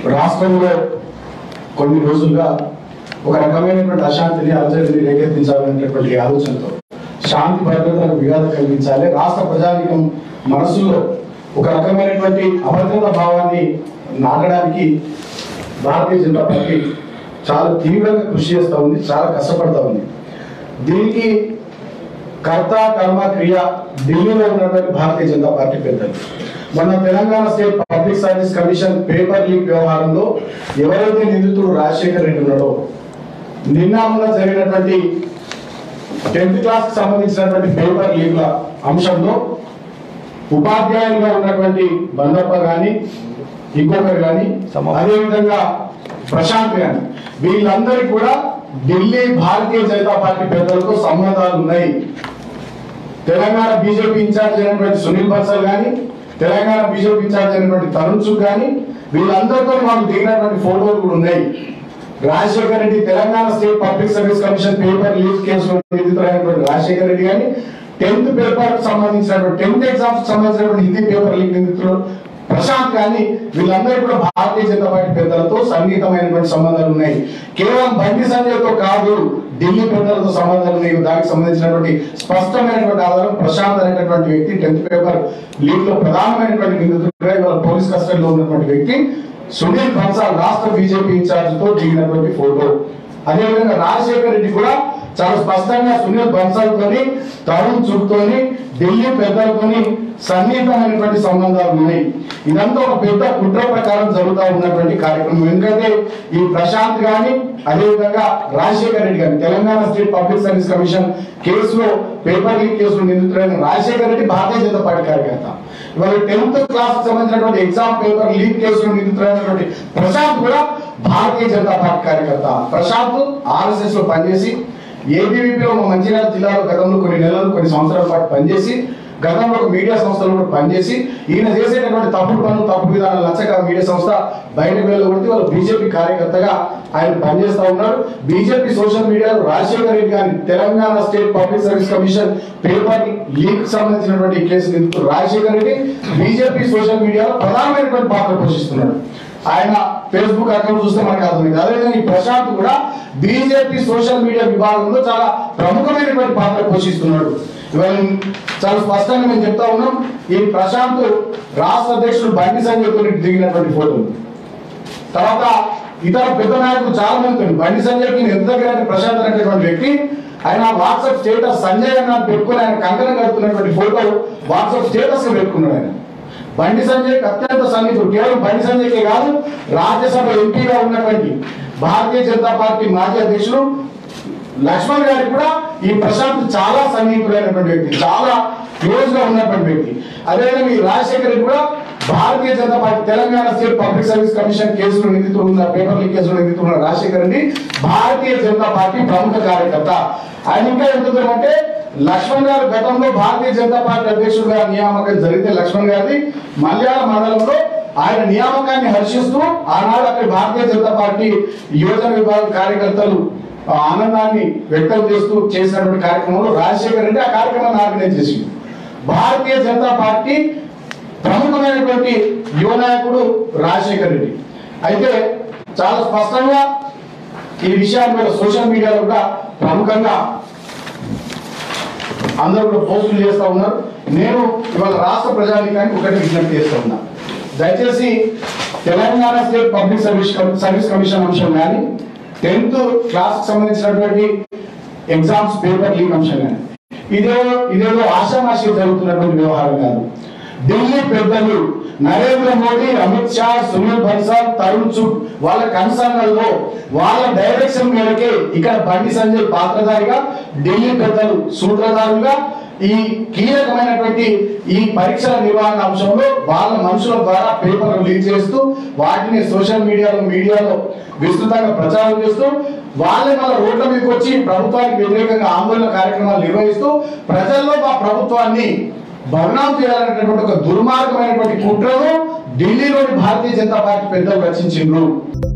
రాష్ట్రంలో కొన్ని రోజులుగా ఒక రకమైనటువంటి అశాంతిని అలజడిని రేకెత్తించాలనేటటువంటి ఆలోచనతో శాంతి భద్రతలకు విఘాతం కలిగించాలి రాష్ట్ర ప్రజానికం మనసులో ఒక రకమైనటువంటి అభద్రత భావాన్ని నాటడానికి భారతీయ జనతా పార్టీ చాలా తీవ్రంగా కృషి చేస్తూ ఉంది చాలా కష్టపడతా ఉంది దీనికి కర్త కర్మ క్రియ ఢిల్లీలో ఉన్నటువంటి భారతీయ జనతా పార్టీ పెద్దలు మన Telangana State Public Service Commission paper leak వ్యవహారంలో ఎవరైతే నిందితుడు రాజశేఖర్ రెడ్డి ఉన్నాడో నిన్న మొన్న జరిగినటువంటి టెన్త్ క్లాస్ కి సంబంధించినటువంటి పేపర్ లీక్ల అంశంలో ఉపాధ్యాయులుగా ఉన్నటువంటి బందప్ప గాని ఇంకొకరు గాని అదేవిధంగా ప్రశాంత్ గాని వీళ్ళందరికీ కూడా ఢిల్లీ భారతీయ జనతా పార్టీ పెద్దలతో సంబంధాలు ఉన్నాయి తెలంగాణ బీజేపీ ఇన్ఛార్జ్ అయినటువంటి సునీల్ బన్సల్ గాని తెలంగాణ బీజేపీ ఇన్ఛార్జ్ అయినటువంటి తరుణ్ చుక్ గాని వీళ్ళందరితో మాకు దిగినటువంటి ఫోటోలు కూడా ఉన్నాయి Rajasekhar Reddy Telangana State Public Service Commission paper leak కేసులో నిందితులైనటువంటి రాజశేఖర్ రెడ్డి గాని టెన్త్ పేపర్ సంబంధించినటువంటి టెన్త్ ఎగ్జామ్స్ సంబంధించినటువంటి హిందీ పేపర్ లీక్ నిందితులు ప్రశాంత్ కానీ వీళ్ళందరూ కూడా భారతీయ జనతా పార్టీ పెద్దలతో సన్నిహితమైనటువంటి సంబంధాలు ఉన్నాయి కేవలం బండి సంజయ్తో కాదు ఢిల్లీ పెద్దలతో సంబంధాలు ఉన్నాయి దానికి సంబంధించినటువంటి స్పష్టమైనటువంటి ఆధారం ప్రశాంత్ అనేటటువంటి వ్యక్తి టెన్త్ పేపర్ లీక్ లో ప్రధానమైనటువంటి నిందితుడిగా ఇవాళ పోలీస్ కస్టడీలో ఉన్నటువంటి వ్యక్తి సునీల్ బన్సాల్ రాష్ట్ర బీజేపీ ఇన్ఛార్జ్ తో దిగినటువంటి ఫోటో అదేవిధంగా రాజశేఖర్ రెడ్డి కూడా చాలా స్పష్టంగా సునీల్ బన్సాల్ తోని తరుణ్ చుక్ తోని ఢిల్లీ పెద్దలతోని సన్నిహితమైనటువంటి సంబంధాలు ఉన్నాయి ఇదంతా ఒక పెద్ద కుట్ర ప్రకారం జరుగుతూ ఉన్నటువంటి కార్యక్రమం ఎందుకంటే ఈ ప్రశాంత్ గాని అదేవిధంగా రాజశేఖర్ రెడ్డి గాని Telangana State Public Service Commission కేసులో పేపర్ లీక్ కేసులో నిందితుడైన రాజశేఖర్ రెడ్డి భారతీయ జనతా పార్టీ కార్యకర్త ఇవాళ టెన్త్ క్లాస్ సంబంధించినటువంటి ఎగ్జామ్ పేపర్ లీక్ కేసులో నిందితుడైనటువంటి ప్రశాంత్ కూడా భారతీయ జనతా పార్టీ కార్యకర్త ప్రశాంత్ ఆర్ఎస్ఎస్ లో పనిచేసి ఏబీవీపీలో మా మంచిర్యాల జిల్లాలో గతంలో కొన్ని నెలలు కొన్ని సంవత్సరాల పాటు పనిచేసి గతంలో ఒక మీడియా సంస్థలో కూడా పనిచేసి ఈయన చేసేటటువంటి తప్పుడు పనులు తప్పుడు విధానాలు నచ్చక మీడియా సంస్థ బయటకు వెళ్ళకూడదు వాళ్ళు బీజేపీ కార్యకర్తగా ఆయన పనిచేస్తా ఉన్నారు బీజేపీ సోషల్ మీడియాలో రాజశేఖర్ రెడ్డి గారిని Telangana State Public Service Commission paper leak సంబంధించినటువంటి ఈ కేసు నిందితుడు రాజశేఖర్ రెడ్డి బీజేపీ సోషల్ మీడియాలో ప్రధానమైనటువంటి పాత్ర పోషిస్తున్నాడు ఆయన ఫేస్బుక్ అకౌంట్ చూస్తే మనకు అర్థమైంది అదేవిధంగా ఈ ప్రశాంత్ కూడా బీజేపీ సోషల్ మీడియా విభాగంలో చాలా ప్రముఖమైనటువంటి పాత్ర పోషిస్తున్నాడు ఇవాళ చాలా స్పష్టంగా మేము చెప్తా ఉన్నాం ఈ ప్రశాంత్ రాష్ట్ర అధ్యక్షుడు బండి సంజయ్ తో దిగినటువంటి ఫోటోలు తర్వాత ఇతర పెద్ద నాయకులు చాలా మంది ఉన్నారు. బండి సంజయ్కి ఎంత దగ్గర అంటే ప్రశాంత్ అనేటువంటి వ్యక్తి ఆయన వాట్సాప్ స్టేటస్ సంజయ్ అన్న పెట్టుకుని ఆయన కంకణం కడుతున్నటువంటి ఫోటో వాట్సాప్ స్టేటస్ పెట్టుకున్నాడు ఆయన బండి సంజయ్ అత్యంత సన్నిహితుడు కేవలం బండి సంజయ్కే కాదు రాజ్యసభ ఎంపీగా ఉన్నటువంటి భారతీయ జనతా పార్టీ మాజీ అధ్యక్షుడు లక్ష్మణ్ గారికి కూడా ఈ ప్రశాంత్ చాలా సన్నిహితుడైనటువంటి వ్యక్తి చాలా క్లోజ్ గా ఉన్నటువంటి వ్యక్తి అదేవిధంగా ఈ రాజశేఖర్ రెడ్డి కూడా Bharatiya Janata Party Telangana State Public Service Commission కేసులో నిందితుడు ఉన్న పేపర్ లీక్ కేసులో నిందితుడు ఉన్న రాజశేఖర్ రెడ్డి భారతీయ జనతా పార్టీ ప్రముఖ కార్యకర్త ఆయన ఇంకా ఎందుకు అంటే లక్ష్మణ్ గారు గతంలో భారతీయ జనతా పార్టీ అధ్యక్షుడిగా నియామకం జరిగితే లక్ష్మణ్ గారిది మల్యాల మండలంలో ఆయన నియామకాన్ని హర్షిస్తూ ఆనాడు అక్కడ భారతీయ జనతా పార్టీ యువజన విభాగం కార్యకర్తలు ఆ ఆనందాన్ని వ్యక్తం చేస్తూ చేసినటువంటి కార్యక్రమంలో రాజశేఖర్ రెడ్డి ఆ కార్యక్రమాన్ని ఆర్గనైజ్ చేసింది భారతీయ జనతా పార్టీ ప్రముఖమైనటువంటి యువ నాయకుడు రాజశేఖర్ రెడ్డి అయితే చాలా స్పష్టంగా ఈ విషయాన్ని మీద సోషల్ మీడియాలో కూడా ప్రముఖంగా అందరూ కూడా పోస్టులు చేస్తా ఉన్నారు నేను ఇవాళ రాష్ట్ర ప్రజానికానికి ఒకటి విజ్ఞప్తి చేస్తా ఉన్నా దయచేసి తెలంగాణ స్టేట్ పబ్లిక్ సర్వీస్ కమి- సర్వీస్ కమిషన్ అంశం కానీ టెన్త్ క్లాస్ సంబంధించినటువంటి ఎగ్జామ్స్ పేపర్ లీక్ అంశం కానీ ఇదేదో ఇదేదో ఆషామాషి జరుగుతున్నటువంటి వ్యవహారం కాదు ఢిల్లీ పెద్దలు నరేంద్ర మోడీ అమిత్ షా సునీల్ బన్సాల్ తరుణ్ చుక్ వాళ్ళ కన్సర్న్లలో వాళ్ళ డైరెక్షన్ మేరకే ఇక్కడ బండి సంజయ్ పాత్రధారిగా ఢిల్లీ పెద్దలు సూత్రధారులుగా ఈ కీలకమైనటువంటి ఈ పరీక్షల నిర్వహణ అంశంలో వాళ్ళ మనుషుల ద్వారా పేపర్లు లీక్ చేస్తూ వాటిని సోషల్ మీడియాలో మీడియాలో విస్తృతంగా ప్రచారం చేస్తూ వాళ్ళే మన రోడ్ల మీదకి వచ్చి ప్రభుత్వానికి వ్యతిరేకంగా ఆందోళన కార్యక్రమాలు నిర్వహిస్తూ ప్రజల్లో మా ప్రభుత్వాన్ని బదనాం చేయాలనేటటువంటి ఒక దుర్మార్గమైనటువంటి కుట్రను ఢిల్లీలోని భారతీయ జనతా పార్టీ పెద్దలు రచించిండ్రు